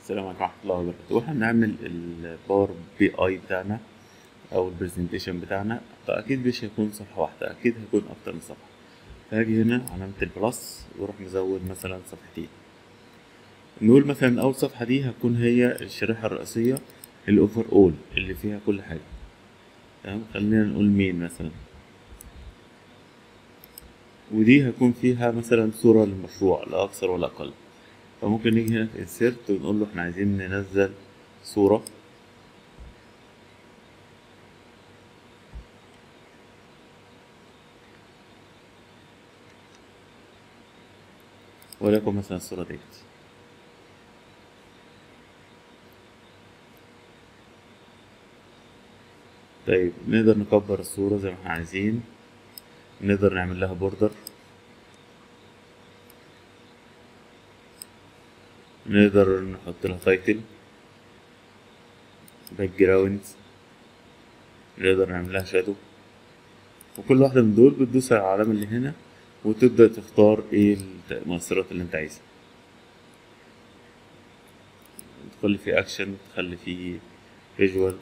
السلام عليكم ورحمة الله وبركاته واحنا بنعمل الباور بي اي بتاعنا او البرزنتيشن بتاعنا فاكيد مش هيكون صفحة واحدة اكيد هيكون اكتر من صفحة فهاجي هنا علامة البلس واروح مزود مثلا صفحتين نقول مثلا اول صفحة دي هتكون هي الشريحة الرئيسية الاوفر اول اللي فيها كل حاجة تمام خلينا نقول مين مثلا ودي هيكون فيها مثلا صورة للمشروع لا أكثر ولا أقل فممكن نيجي هنا في insert ونقول له احنا عايزين ننزل صورة وليكن مثلا الصورة ديت طيب نقدر نكبر الصورة زي ما احنا عايزين نقدر نعمل لها بوردر نقدر نحط لها تايتل باك جراوند نقدر نعمل لها شادو وكل واحدة من دول بتدوس على العلامة اللي هنا وتبدأ تختار ايه المؤثرات اللي انت عايزها تخلي فيه اكشن تخلي فيه فيجوال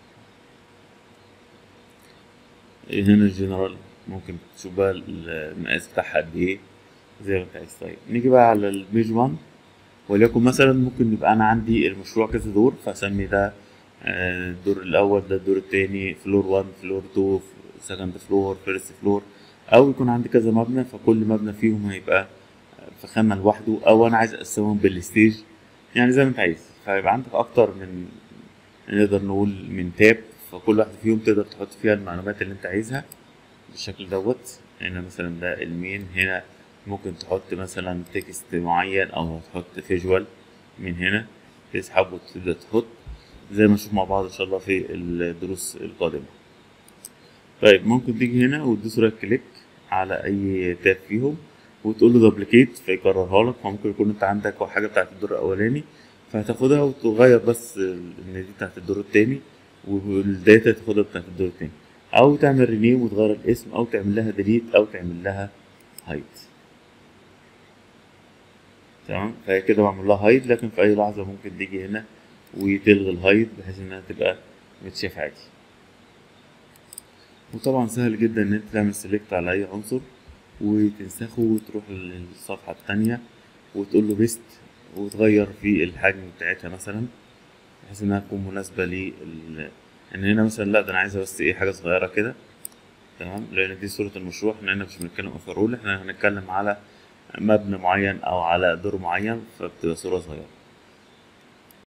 هنا الجنرال ممكن تشوف بقى المقاس بتاعها قد ايه زي ما انت عايز طيب نيجي بقى على البيج 1 وليكن مثلا ممكن يبقى انا عندي المشروع كذا دور فاسمي ده الدور الاول ده الدور التاني فلور 1 فلور 2 سكند فلور فيرست فلور او يكون عندي كذا مبنى فكل مبنى فيهم هيبقى في خانه لوحده او انا عايز اقسمهم بالستيج يعني زي ما انت عايز فيبقى عندك اكتر من نقدر نقول من تاب فكل واحده فيهم تقدر تحط فيها المعلومات اللي انت عايزها بالشكل دوت هنا مثلا ده المين هنا ممكن تحط مثلا تكست معين او تحط فيجوال من هنا تسحب وتبدا تحط زي ما نشوف مع بعض ان شاء الله في الدروس القادمه طيب ممكن تيجي هنا وتدوس رايت كليك على اي تاب فيهم وتقول له دوبليكيت فيكررها لك فممكن يكون انت عندك حاجه بتاعت الدور الاولاني فهتاخدها وتغير بس ان دي بتاعت الدور التاني والداتا تاخدها بتاعت الدور التاني او تعمل رينيم وتغير الاسم او تعمل لها ديليت او تعمل لها هايد تمام فهي كده بعمل لها هايد لكن في اي لحظه ممكن تيجي هنا وتلغي الهايد بحيث انها تبقى متشاف عادي وطبعا سهل جدا ان انت تعمل سيلكت على اي عنصر وتنسخه وتروح للصفحه التانية وتقول له بيست وتغير في الحجم بتاعتها مثلا بحيث انها تكون مناسبه لل ان هنا مثلا لا ده انا عايزها بس ايه حاجه صغيره كده تمام لان دي صوره المشروع احنا هنا مش بنتكلم اوفرول احنا هنتكلم على مبنى معين او على دور معين فبتبقى صوره صغيره